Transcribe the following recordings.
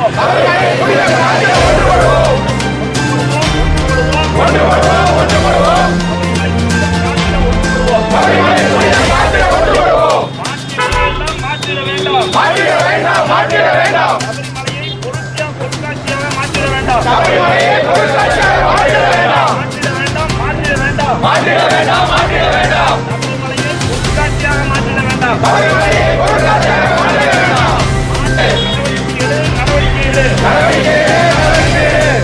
மாற்றிட வேண்டாம் மாற்றிட வேண்டாம் மாற்றிட வேண்டாம் சபரிமலையை பொருட்சியா பொருட்காட்சியாக மாற்றிட வேண்டாம் சபரிமலையை பொருட்காட்சியாக மாற்றிட வேண்டாம் மாற்றிட வேண்டாம் மாற்றிட வேண்டாம் மாற்றிட வேண்டாம் சபரிமலையை பொருட்காட்சியாக மாற்றிட வேண்டாம் சபரிமலையை பொருட்காட்சியாக மாற்றிட வேண்டாம் நடவடிக்கை எடு நடவடிக்கை எடு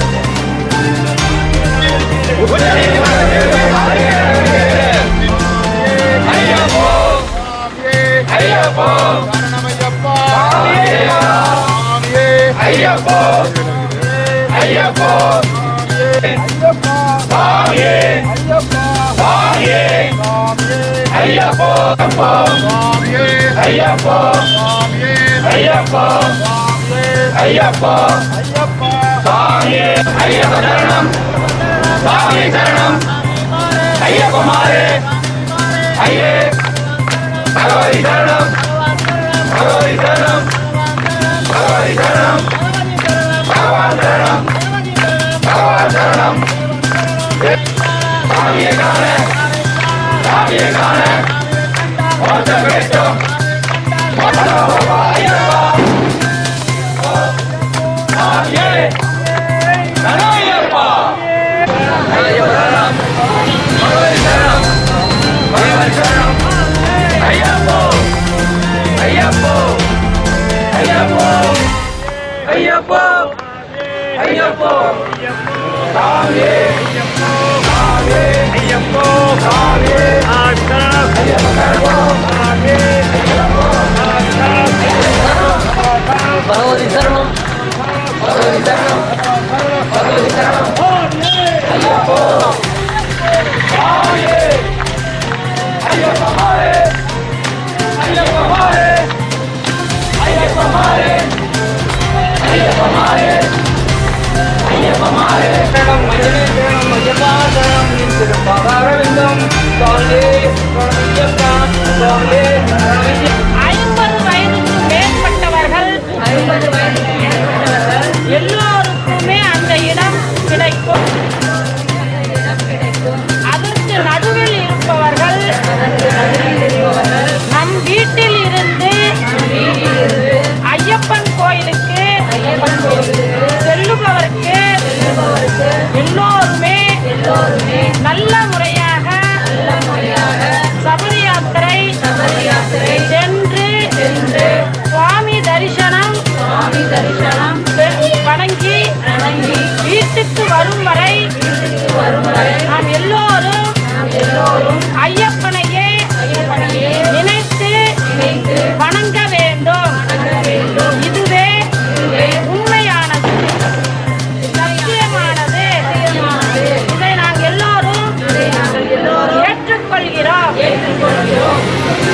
ஐயப்போ ஐயப்போ சாமியே சாமியே ஐயப்போ ஐயப்போ ஐயப்போ ஐயப்போ சாமியே ஐயப்ப சரணம் சாமி சரணம் ஐயப்ப மாறே ஐயே பகவதி சரணம் பகவதி சரணம் பகவதி சரணம் பகவான் சரணம் பகவான் சரணம் சாமியை காண சாமியை காண மோசம் வேண்டும் சாமியே சரணமையப்பா ஐயப்ப சரணம் பகவதி சரணம் பகவதி சரணம் ஐயப்போ ஐயப்போ ஐயப்போ ஐயப்போ ஐயப்போ சாமியே சாமியே ஐயப்போ சாமியே ஐயப்ப சரணம் பகவதி சரணம் பகவதி சரணம் பகவதி சரணம் ஐயப்போ சாமியே ஐயப்ப மாறே ஐயப்ப மாறே ஐயப்ப மாறே ஐயப்ப மாறே ஐயப்ப மாறே சரணம் மஞ்சளே சரணம் ஐயப்பா சரணம் நின் திருப்பாதாரவிந்தம் சுவாமியே சரணமையப்பா சுவாமியே சரணமையப்பா ஐம்பது வயதுக்கு மேற்பட்டவர்கள் ஐம்பது வயதுக்கு மேற்பட்டவர்கள் எல்லோருக்குமே அந்த இடம் கிடைக்கும் இடம் கிடைக்கும் அதற்கு நடுவில் இருப்பவர்கள் அதற்கு நடுவில் இருப்பவர்கள் நம் வீட்டில் இருந்து வீட்டிலிருந்து ஐயப்பன் கோயிலுக்கு ஐயப்பன் கோவிலுக்கு செல்லுபவருக்கு செல்பவருக்கு எல்லோருமே எல்லோருமே நல்ல முறையாக நல்ல முறையாக சபரி யாத்திரை சபரி யாத்திரை சென்று சென்று சுவாமி தரிசனம் சுவாமி தரிசனம் பெ- வணங்கி வணங்கி வீட்டுக்கு வரும் வரை வீட்டுக்கு வரும் வரை நாம் எல்லோரும் நாம் எல்லோரும் ஐயப்பனையே ஐயப்பனையே நினைத்து நினைத்து வணங்க வேண்டும் வணங்க வேண்டும் இதுவே இதுவே உண்மையானது சத்தியமானது சத்தியமானது. இதை நாங்கள் எல்லோரும் இதை நாங்கள் எல்லோரும் ஏற்றுக்கொள்கிறோம் ஏற்றுக்கொள்கிறோம்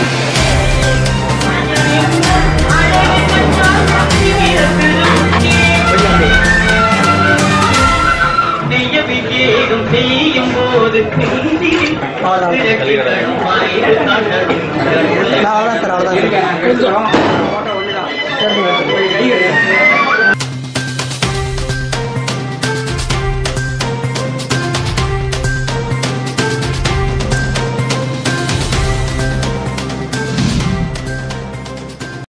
தெய்யவிவேகம் செய்யும் போது நெஞ்சில் திரக்கிடணும் ஆயிரம் நாட்களின் அவ்வளோதான் சார் அவ்வளோதான் சார்